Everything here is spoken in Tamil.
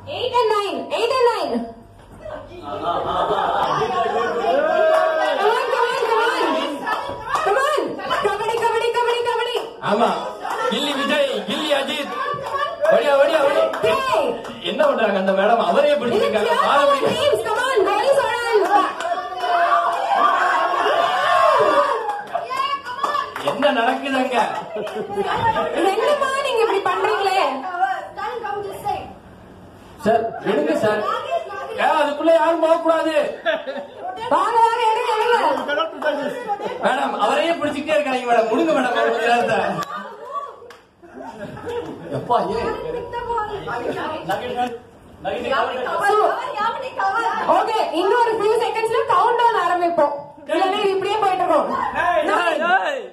Eight and nine. Eight and nine. Come on, come on, come on. Come on. Kabaddi, kabaddi, kabaddi, kabaddi. ஆமா கில்லி விஜய் கில்லி அஜித் வழியா வழியா வழியா Play. என்ன பண்றாங்க அந்த மேடம் அவரே Is it பிடிச்சிருக்காங்க clear பால for பிடி teams? Come on, boys are on. என்ன நடக்குதுங்க என்னம்மா நீங்க இப்படி பண்றீங்களே சார் எடுங்க சார் ஏ, அதுக்குள்ள யாரும் போக கூடாது வாங்க வாங்க எடுங்க எடுங்க மேடம் அவரையே பிடிச்சிக்கிட்டே இருக்காங்க மேடம் முடுங்க மேடம் ஒரு கொஞ்ச நேரத்தை எப்பா ஏன் ஓகே இன்னொரு ஃபியூ செகண்ட்ஸ்ல கவுண்ட் டவுன் ஆரம்பிப்போம் இல்லைன்னா இது இப்படியே போயிட்டு இருக்கோம் Nine.